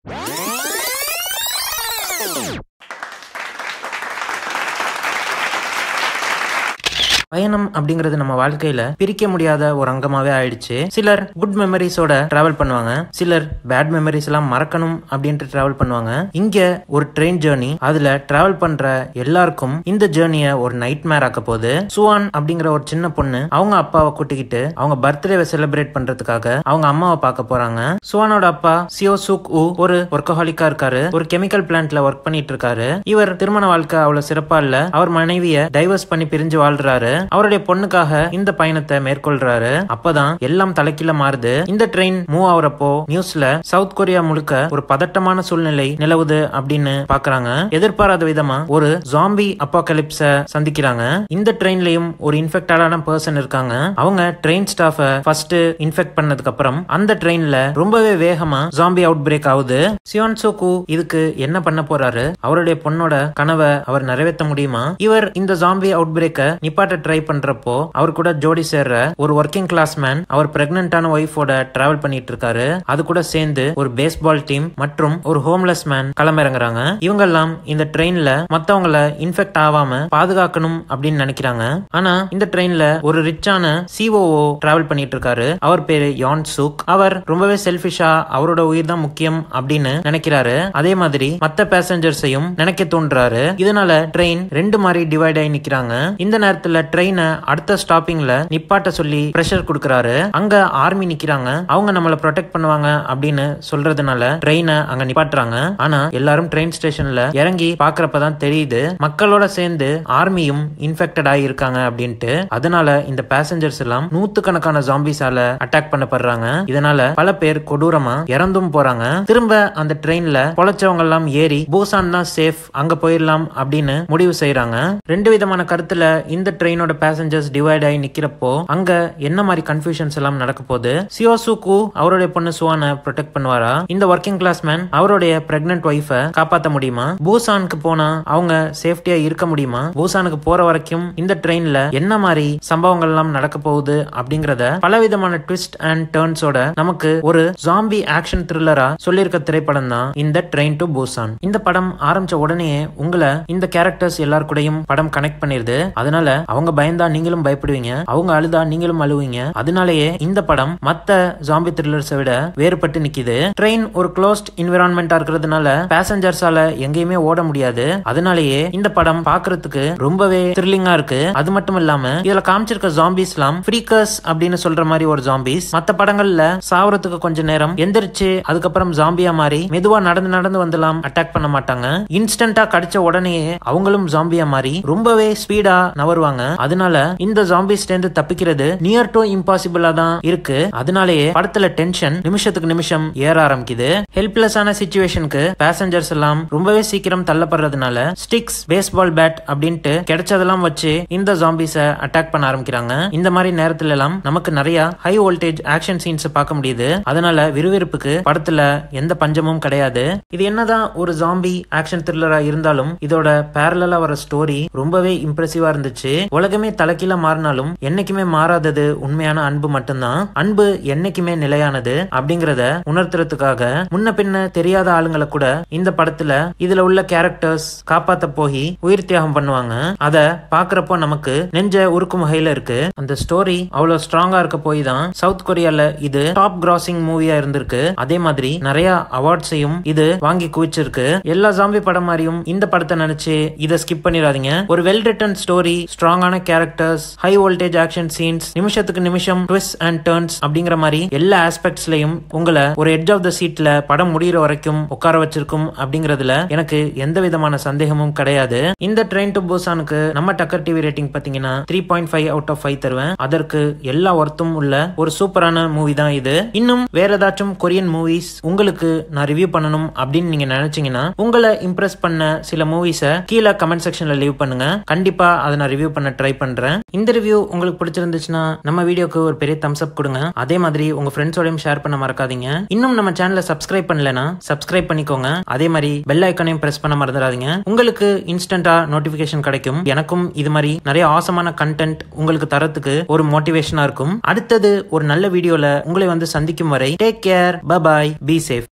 பயணம் அப்படிங்கிறது நம்ம வாழ்க்கையில பிரிக்க முடியாத ஒரு அங்கமாவே ஆயிடுச்சு சிலர் குட் மெமரிஸோட டிராவல் பண்ணுவாங்க சிலர் பேட் மெமரிஸ் எல்லாம் மறக்கணும் அப்படின்ட்டு டிராவல் பண்ணுவாங்க இங்க ஒரு ட்ரெயின் ஜேர்னி அதுல டிராவல் பண்ற எல்லாருக்கும் இந்த ஜேர்னிய ஒரு நைட் மேர் ஆக்க போகுது சுவான் அப்படிங்கிற ஒரு சின்ன பொண்ணு அவங்க அப்பாவை கூட்டிக்கிட்டு அவங்க பர்த்டேவை செலிப்ரேட் பண்றதுக்காக அவங்க அம்மாவை பார்க்க போறாங்க சுவானோட அப்பா சியோ சுக் உ ஒரு ஒர்க்கஹாலிக்கா இருக்காரு ஒரு கெமிக்கல் பிளான்ட்ல ஒர்க் பண்ணிட்டு இருக்காரு இவர் திருமண வாழ்க்கை அவ்வளவு சிறப்பா இல்ல அவர் மனைவிய டைவர்ஸ் பண்ணி பிரிஞ்சு வாழ்றாரு அவருடைய பொண்ணுக்காக இந்த பயணத்தை மேற்கொள்றாரு அப்பதான் எல்லாம் தலைக்கீழ மாறுது இந்த ட்ரெயின் மூவ் ஆகுறப்போ நியூஸ்ல சவுத் கொரியா முழுக்க ஒரு பதட்டமான சூழ்நிலை நிலவுது அப்படின்னு பாக்குறாங்க எதிர்பாராத விதமா ஒரு ஜாம்பி அப்பாகலிப்ஸ சந்திக்கிறாங்க இந்த ட்ரெயின்லயும் ஒரு இன்ஃபெக்டடான பர்சன் இருக்காங்க அவங்க ட்ரெயின் ஸ்டாஃப ஃபர்ஸ்ட் இன்ஃபெக்ட் பண்ணதுக்கு அப்புறம் அந்த ட்ரெயின்ல ரொம்பவே வேகமா ஜாம்பி அவுட் பிரேக் ஆகுது சியோன் சோகு இதுக்கு என்ன பண்ண போறாரு அவருடைய பொண்ணோட கனவை அவர் நிறைவேற்ற முடியுமா இவர் இந்த ஜாம்பி அவுட் பிரேக்க நிப்பாட்ட ட்ரை பண்றப்போ அவர் கூட ஜோடி சேர்ற ஒரு ஒர்க்கிங் கிளாஸ் மேன் அவர் பிரெக்னன்டான ஒய்ஃபோட டிராவல் பண்ணிட்டு இருக்காரு அது கூட சேர்ந்து ஒரு பேஸ்பால் டீம் மற்றும் ஒரு ஹோம்லெஸ் மேன் களமிறங்குறாங்க இவங்க எல்லாம் இந்த ட்ரெயின்ல மத்தவங்கள இன்ஃபெக்ட் ஆகாம பாதுகாக்கணும் அப்படின்னு நினைக்கிறாங்க ஆனா இந்த ட்ரெயின்ல ஒரு ரிச்சான சிஓஓ டிராவல் பண்ணிட்டு இருக்காரு அவர் பேரு யான் சுக் அவர் ரொம்பவே செல்பிஷா அவரோட உயிர் தான் முக்கியம் அப்படின்னு நினைக்கிறாரு அதே மாதிரி மத்த பேசஞ்சர்ஸையும் நினைக்க தோன்றாரு இதனால ட்ரெயின் ரெண்டு மாதிரி டிவைட் ஆகி நிக்கிறாங்க இந்த நேரத்துல ட்ரெயினை அடுத்த ஸ்டாப்பிங்ல நிப்பாட்ட சொல்லி பிரஷர் கொடுக்கறாரு அங்க ஆர்மி நிக்கிறாங்க அவங்க நம்மள ப்ரொடெக்ட் பண்ணுவாங்க அப்படின்னு சொல்றதுனால ட்ரெயினை அங்க நிப்பாட்டுறாங்க ஆனா எல்லாரும் ட்ரெயின் ஸ்டேஷன்ல இறங்கி பாக்குறப்பதான் தெரியுது மக்களோட சேர்ந்து ஆர்மியும் இன்ஃபெக்டட் ஆகி இருக்காங்க அப்படின்ட்டு அதனால இந்த பேசஞ்சர்ஸ் எல்லாம் நூத்துக்கணக்கான ஜாம்பிஸால அட்டாக் பண்ணப்படுறாங்க இதனால பல பேர் கொடூரமா இறந்தும் போறாங்க திரும்ப அந்த ட்ரெயின்ல பொழைச்சவங்க எல்லாம் ஏறி பூசான் தான் சேஃப் அங்க போயிடலாம் அப்படின்னு முடிவு செய்யறாங்க ரெண்டு விதமான கருத்துல இந்த ட்ரெயினோட பேசஞ்சர்ஸ் டிவைட் ஆகி நிக்கிறப்போ அங்க என்ன மாதிரி கன்ஃபியூஷன்ஸ் எல்லாம் நடக்க போகுது சியோசுக்கு அவருடைய பொண்ணு சுவானை ப்ரொடெக்ட் பண்ணுவாரா இந்த ஒர்க்கிங் கிளாஸ் மேன் அவருடைய பிரெக்னன்ட் ஒய்ஃபை காப்பாத்த முடியுமா பூசானுக்கு போனா அவங்க சேஃப்டியா இருக்க முடியுமா பூசானுக்கு போற வரைக்கும் இந்த ட்ரெயின்ல என்ன மாதிரி சம்பவங்கள் எல்லாம் நடக்க போகுது அப்படிங்கறத பலவிதமான ட்விஸ்ட் அண்ட் டேர்ன்ஸோட நமக்கு ஒரு ஜாம்பி ஆக்ஷன் த்ரில்லரா சொல்லியிருக்க திரைப்படம் தான் இந்த ட்ரெயின் டு பூசான் இந்த படம் ஆரம்பிச்ச உடனே உங்களை இந்த கேரக்டர்ஸ் எல்லார் கூடயும் படம் கனெக்ட் பண்ணிருது அதனால அவங்க பயந்தா நீங்களும் பயப்படுவீங்க அவங்க அழுதா நீங்களும் அழுவீங்க அதனாலேயே இந்த படம் மத்த ஜாம்பி த்ரில்லர்ஸை விட வேறுபட்டு நிக்குது ட்ரெயின் ஒரு க்ளோஸ்ட் என்விரான்மெண்டா இருக்கிறதுனால பேசஞ்சர்ஸால எங்கேயுமே ஓட முடியாது அதனாலேயே இந்த படம் பாக்குறதுக்கு ரொம்பவே த்ரில்லிங்கா இருக்கு அது மட்டும் இல்லாம இதுல காமிச்சிருக்க ஜாம்பிஸ் எல்லாம் ஃப்ரீக்கர்ஸ் அப்படின்னு சொல்ற மாதிரி ஒரு ஜாம்பிஸ் மத்த படங்கள்ல சாவறதுக்கு கொஞ்ச நேரம் எந்திரிச்சு அதுக்கப்புறம் ஜாம்பியா மாறி மெதுவா நடந்து நடந்து வந்துலாம் அட்டாக் பண்ண மாட்டாங்க இன்ஸ்டன்டா கடிச்ச உடனே அவங்களும் ஜாம்பியா மாறி ரொம்பவே ஸ்பீடா நவருவாங்க அதனால இந்த ஜாம்பிஸ் இருந்து தப்பிக்கிறது நியர் டு இம்பாசிபிளா தான் இருக்கு அதனாலேயே படத்துல டென்ஷன் நிமிஷத்துக்கு நிமிஷம் ஏற ஆரம்பிக்குது ஹெல்ப்லெஸ்ஸான சுச்சுவேஷனுக்கு பேசஞ்சர்ஸ் எல்லாம் ரொம்பவே சீக்கிரம் தள்ளப்படுறதுனால ஸ்டிக்ஸ் பேஸ்பால் பேட் அப்படின்ட்டு கிடைச்சதெல்லாம் வச்சு இந்த ஜாம்பிஸ அட்டாக் பண்ண ஆரம்பிக்கிறாங்க இந்த மாதிரி நேரத்துல எல்லாம் நமக்கு நிறைய ஹை வோல்டேஜ் ஆக்ஷன் சீன்ஸ் பார்க்க முடியுது அதனால விறுவிறுப்புக்கு படத்துல எந்த பஞ்சமும் கிடையாது இது என்னதான் ஒரு ஜாம்பி ஆக்ஷன் த்ரில்லரா இருந்தாலும் இதோட பேரலா வர ஸ்டோரி ரொம்பவே இம்ப்ரெசிவா இருந்துச்சு உலகமே தலைக்கீழ மாறினாலும் என்னைக்குமே மாறாதது உண்மையான அன்பு மட்டும்தான் அன்பு என்னைக்குமே நிலையானது அப்படிங்கறத உணர்த்துறதுக்காக முன்ன பின்ன தெரியாத ஆளுங்களை கூட இந்த படத்துல இதுல உள்ள கேரக்டர்ஸ் காப்பாத்த போய் உயிர் தியாகம் பண்ணுவாங்க அத பாக்குறப்போ நமக்கு நெஞ்ச உருக்கும் வகையில இருக்கு அந்த ஸ்டோரி அவ்வளவு ஸ்ட்ராங்கா இருக்க போய் தான் சவுத் கொரியால இது டாப் கிராசிங் மூவியா இருந்திருக்கு அதே மாதிரி நிறைய அவார்ட்ஸையும் இது வாங்கி குவிச்சிருக்கு எல்லா ஜாம்பி படம் மாதிரியும் இந்த படத்தை நினைச்சு இதை ஸ்கிப் பண்ணிடாதீங்க ஒரு வெல் ரிட்டன் ஸ்டோரி ஸ்ட்ராங்கான characters high voltage action scenes நிமிஷத்துக்கு நிமிஷம் ட்விஸ்ட் அண்ட் டர்ன்ஸ் அப்படிங்கிற மாதிரி எல்லா ஆஸ்பெக்ட்ஸ்லயும் உங்களை ஒரு எட்ஜ் ஆஃப் த சீட்ல படம் முடிகிற வரைக்கும் உட்கார வச்சிருக்கும் அப்படிங்கறதுல எனக்கு எந்த விதமான சந்தேகமும் கிடையாது இந்த ட்ரெயின் டு பூசானுக்கு நம்ம டக்கர் டிவி ரேட்டிங் பாத்தீங்கன்னா three point five out of five தருவேன் அதற்கு எல்லா ஒர்த்தும் உள்ள ஒரு சூப்பரான மூவி தான் இது இன்னும் வேற ஏதாச்சும் கொரியன் மூவிஸ் உங்களுக்கு நான் ரிவ்யூ பண்ணணும் அப்படின்னு நீங்க நினைச்சீங்கன்னா உங்களை இம்ப்ரெஸ் பண்ண சில மூவிஸை கீழே கமெண்ட் செக்ஷன்ல லீவ் பண்ணுங்க கண்டிப்பா அதை நான் ரிவ்யூ பண்ண ட்ரை பண்றேன் இந்த ரிவ்யூ உங்களுக்கு பிடிச்சிருந்துச்சுன்னா நம்ம வீடியோக்கு ஒரு பெரிய தம்ஸ் அப் கொடுங்க அதே மாதிரி உங்க ஃப்ரெண்ட்ஸோடையும் ஷேர் பண்ண மறக்காதீங்க இன்னும் நம்ம சேனலை சப்ஸ்கிரைப் பண்ணலனா சப்ஸ்கிரைப் பண்ணிக்கோங்க அதே மாதிரி பெல் ஐக்கனையும் பிரஸ் பண்ண மறந்துடாதீங்க உங்களுக்கு இன்ஸ்டன்டா நோட்டிபிகேஷன் கிடைக்கும் எனக்கும் இது மாதிரி நிறைய ஆசமான கண்டென்ட் உங்களுக்கு தரத்துக்கு ஒரு மோட்டிவேஷனா இருக்கும் அடுத்தது ஒரு நல்ல வீடியோல உங்களை வந்து சந்திக்கும் வரை take care bye bye be safe